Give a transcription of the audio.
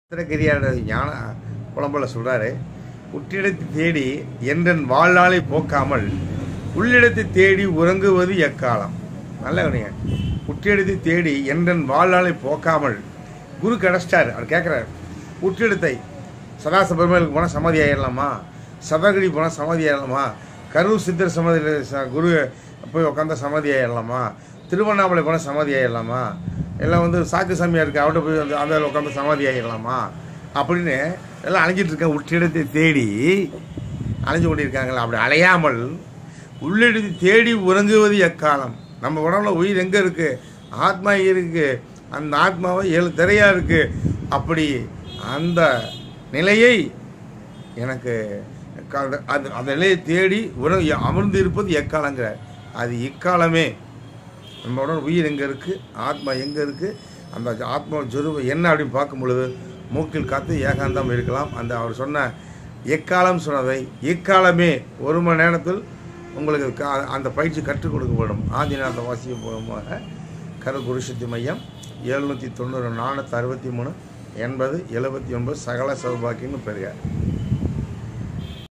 சித்திரகிரியார் ஞான புலம்பல சொல்றாரு உற்றிடத்தை தேடி என்றன் வாழ்நாளை போக்காமல் உள்ளிடத்தை தேடி உறங்குவது எக்காலம் நல்ல கவனிங்க உற்றிடத்தை தேடி என்றன் வாழ்நாளை போக்காமல் குரு கிடச்சிட்டாரு அவர் கேட்குறாரு உற்றிடத்தை சதாச பெருமைகளுக்கு போனால் சமாதி ஆயிடலாமா சதகிரி போனால் சமாதி ஆயிடலாமா கரூர் சித்தர் சமாதியில் ச- குரு போய் உட்காந்தா சமாதி ஆயிடலாமா திருவண்ணாமலை போனால் சமாதி ஆயிடலாமா எல்லாம் வந்து சாக்கு சாமியாக இருக்கு அவட்ட போய் அந்த அந்த உட்காந்து சமாதி ஆகிடலாமா அப்படின்னு எல்லாம் அலைஞ்சிட்டு இருக்க உற்றிடத்தை தேடி அலைஞ்சு கொண்டிருக்காங்களா அப்படி அலையாமல் உள்ளிடத்தை தேடி உறங்குவது எக்காலம் நம்ம உடம்புல உயிர் எங்கே இருக்குது ஆத்மா இருக்குது அந்த ஆத்மாவை ஏழு திரையாக இருக்குது அப்படி அந்த நிலையை எனக்கு க- அது அந்த நிலையை தேடி உற அமர்ந்து இருப்பது எக்காலங்கிற அது இக்காலமே நம்மளோட உயிர் எங்கே இருக்குது ஆத்மா எங்கே இருக்குது அந்த ஆத்மா ஜுருவ என்ன அப்படின்னு பார்க்கும் பொழுது மூக்கில் காத்து ஏகாந்தம் இருக்கலாம் அந்த அவர் சொன்ன எக்காலம் சொன்னதை இக்காலமே ஒரு மணி நேரத்தில் உங்களுக்கு கா- அந்த பயிற்சி கற்றுக் கொடுக்கப்படும் ஆதிநாத வாசியம் மூலமாக கரு குருசக்தி மையம் எழுநூற்றி தொண்ணூறு நானூற்றி அறுபத்தி மூணு எண்பது எழுபத்தி ஒன்பது சகல சௌபாக்கியம்னு பெறுக